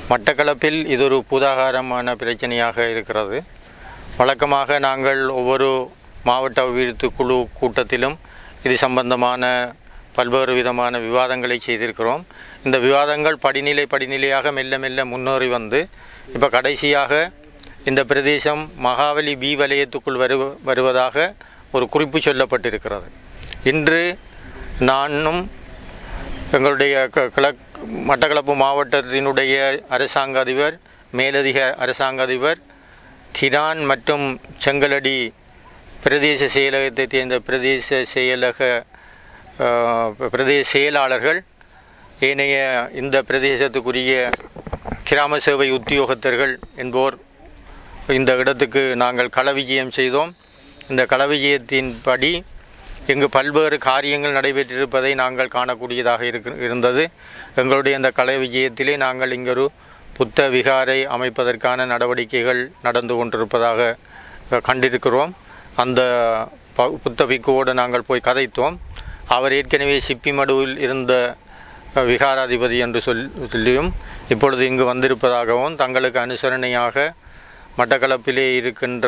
மட்டக்களப்பில் இது ஒரு பூதாகாரமான பிரச்சனையாக இருக்கிறது வழக்கமாக நாங்கள் ஒவ்வொரு மாவட்ட அபிவிருத்தி குழு கூட்டத்திலும் இது சம்பந்தமான பல்வேறு விதமான விவாதங்களை செய்திருக்கிறோம் இந்த விவாதங்கள் படிநிலை படிநிலையாக மெல்ல மெல்ல முன்னேறி வந்து இப்போ கடைசியாக இந்த பிரதேசம் மகாவலி பி வலயத்துக்குள் வரு வருவதாக ஒரு குறிப்பு சொல்லப்பட்டிருக்கிறது இன்று நானும் எங்களுடைய க- கிழக் மட்டக்களப்பு மாவட்டத்தினுடைய அரசாங்க அதிபர் மேலதிக அரசாங்க அதிபர் கிரான் மற்றும் செங்கலடி பிரதேச செயலகத்தைச் சேர்ந்த பிரதேச செயலக அஹ், பிரதேச செயலாளர்கள் ஏனைய இந்த பிரதேசத்துக்குரிய கிராம சேவை உத்தியோகத்தர்கள் என்போர் இந்த இடத்துக்கு நாங்கள் களவிஜயம் செய்தோம் இந்த களவிஜயத்தின்படி இங்கு பல்வேறு காரியங்கள் நடைபெற்றிருப்பதை நாங்கள் காணக்கூடியதாக இருக்கு- இருந்தது எங்களுடைய இந்த கலை விஜயத்திலே நாங்கள் இங்கு ஒரு புத்த விகாரை அமைப்பதற்கான நடவடிக்கைகள் நடந்து கொண்டிருப்பதாக அஹ், கண்டிருக்கிறோம் அந்த ப- புத்த பிக்குவோடு நாங்கள் போய் கதைத்தோம் அவர் ஏற்கனவே சிப்பிமடுவில் இருந்த அஹ், விகாராதிபதி என்று சொல் சொல்லியும் இப்பொழுது இங்கு வந்திருப்பதாகவும் தங்களுக்கு அனுசரணையாக மட்டக்களப்பிலே இருக்கின்ற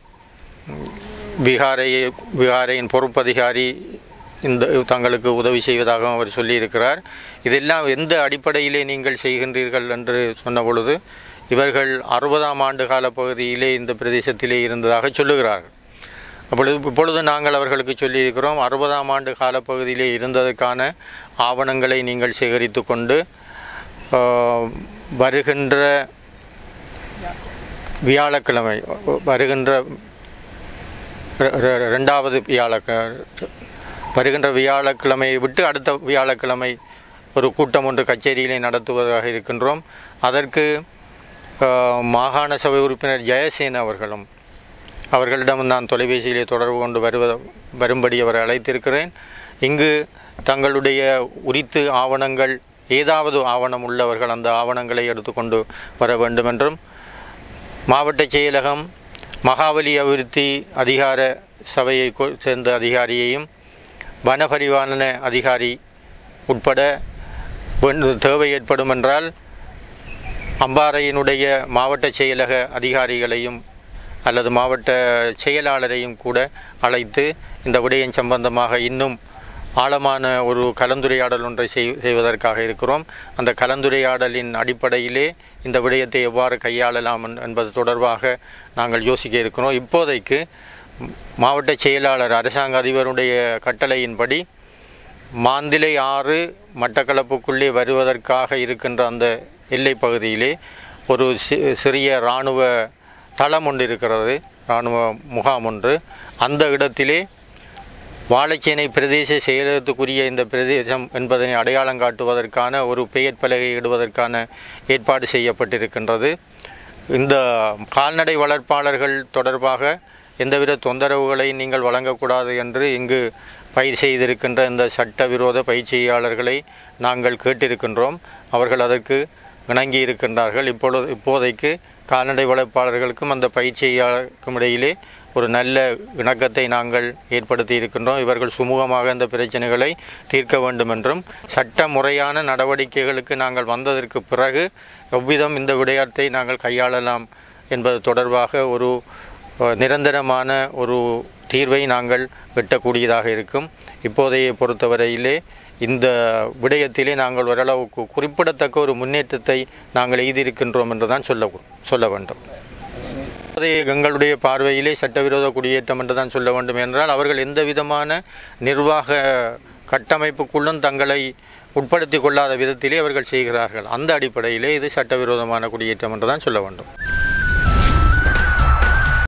விகாரையை விகாரையின் பொறுப்பதிகாரி இந்த தங்களுக்கு உதவி செய்வதாகவும் அவர் சொல்லியிருக்கிறார் இதெல்லாம் எந்த அடிப்படையிலே நீங்கள் செய்கின்றீர்கள் என்று சொன்ன பொழுது இவர்கள் அறுபதாம் ஆண்டு கால பகுதியிலே இந்த பிரதேசத்திலே இருந்ததாக சொல்லுகிறார்கள் அப்பொழுது இப்பொழுது நாங்கள் அவர்களுக்கு சொல்லியிருக்கிறோம் அறுபதாம் ஆண்டு காலப்பகுதியிலே இருந்ததற்கான ஆவணங்களை நீங்கள் சேகரித்து கொண்டு ஆஹ், வருகின்ற வியாழக்கிழமை வருகின்ற ரெ- ரெ- ரெண்டாவது வியாழக்க வருகின்ற வியாழக்கிழமையை விட்டு அடுத்த வியாழக்கிழமை ஒரு கூட்டம் ஒன்று கச்சேரியிலே நடத்துவதாக இருக்கின்றோம் அதற்கு ஆஹ், மாகாண சபை உறுப்பினர் ஜெயசேன அவர்களும் அவர்களிடம் நான் தொலைபேசியிலே தொடர்பு கொண்டு வருவ வரும்படி அவரை அழைத்திருக்கிறேன் இங்கு தங்களுடைய உரித்து ஆவணங்கள் ஏதாவது ஆவணம் உள்ளவர்கள் அந்த ஆவணங்களை எடுத்துக்கொண்டு வர வேண்டும் என்றும் மாவட்ட செயலகம் மகாபலி அபிவிருத்தி அதிகார சபையை கொ- சேர்ந்த அதிகாரியையும் வனபரிபாலன அதிகாரி உட்பட வேண்டு- தேவை ஏற்படும் என்றால் அம்பாறையினுடைய மாவட்ட செயலக அதிகாரிகளையும் அல்லது மாவட்ட செயலாளரையும் கூட அழைத்து இந்த விடயம் சம்பந்தமாக இன்னும் ஆழமான ஒரு கலந்துரையாடல் ஒன்றை செய்- செய்வதற்காக இருக்கிறோம் அந்த கலந்துரையாடலின் அடிப்படையிலே இந்த விடயத்தை எவ்வாறு கையாளலாம் என்- என்பது தொடர்பாக நாங்கள் யோசிக்க இருக்கிறோம் இப்போதைக்கு மாவட்ட செயலாளர் அரசாங்க அதிபருடைய கட்டளையின்படி மாந்திலை ஆறு மட்டக்களப்புக்குள்ளே வருவதற்காக இருக்கின்ற அந்த எல்லைப் பகுதியிலே ஒரு சி- சிறிய இராணுவ தளம் ஒன்று இருக்கிறது இராணுவ முகாம் ஒன்று அந்த இடத்திலே வாழைச்சேனை பிரதேச செயலகத்துக்குரிய இந்த பிரதேசம் என்பதனை அடையாளம் காட்டுவதற்கான ஒரு பெயர் பலகை இடுவதற்கான ஏற்பாடு செய்யப்பட்டிருக்கின்றது இந்த கால்நடை வளர்ப்பாளர்கள் தொடர்பாக எந்தவித தொந்தரவுகளை நீங்கள் வழங்கக்கூடாது என்று இங்கு பயிர் செய்திருக்கின்ற இந்த சட்டவிரோத பயிற்சியாளர்களை நாங்கள் கேட்டிருக்கின்றோம் அவர்கள் அதற்கு இணங்கி இருக்கின்றார்கள் இப்பொழுது இப்போதைக்கு கால்நடை வளர்ப்பாளர்களுக்கும் அந்த பயிற்சியாளருக்கும் இடையிலே ஒரு நல்ல இணக்கத்தை நாங்கள் ஏற்படுத்தி இருக்கின்றோம் இவர்கள் சுமூகமாக இந்த பிரச்சனைகளை தீர்க்க வேண்டும் என்றும் சட்ட முறையான நடவடிக்கைகளுக்கு நாங்கள் வந்ததற்கு பிறகு எவ்விதம் இந்த விடயத்தை நாங்கள் கையாளலாம் என்பது தொடர்பாக ஒரு அஹ், நிரந்தரமான ஒரு தீர்வை நாங்கள் வெட்டக்கூடியதாக இருக்கும் இப்போதைய பொறுத்தவரையிலே இந்த விடயத்திலே நாங்கள் ஓரளவுக்கு குறிப்பிடத்தக்க ஒரு முன்னேற்றத்தை நாங்கள் எய்திருக்கின்றோம் என்றுதான் சொல்ல சொல்ல வேண்டும் அதை எங்களுடைய பார்வையிலே சட்டவிரோத குடியேற்றம் என்று தான் சொல்ல வேண்டும் என்றால் அவர்கள் எந்த விதமான நிர்வாக கட்டமைப்புக்குள்ளும் தங்களை உட்படுத்திக் கொள்ளாத விதத்திலே அவர்கள் செய்கிறார்கள் அந்த அடிப்படையிலே இது சட்டவிரோதமான குடியேற்றம் என்று தான் சொல்ல வேண்டும்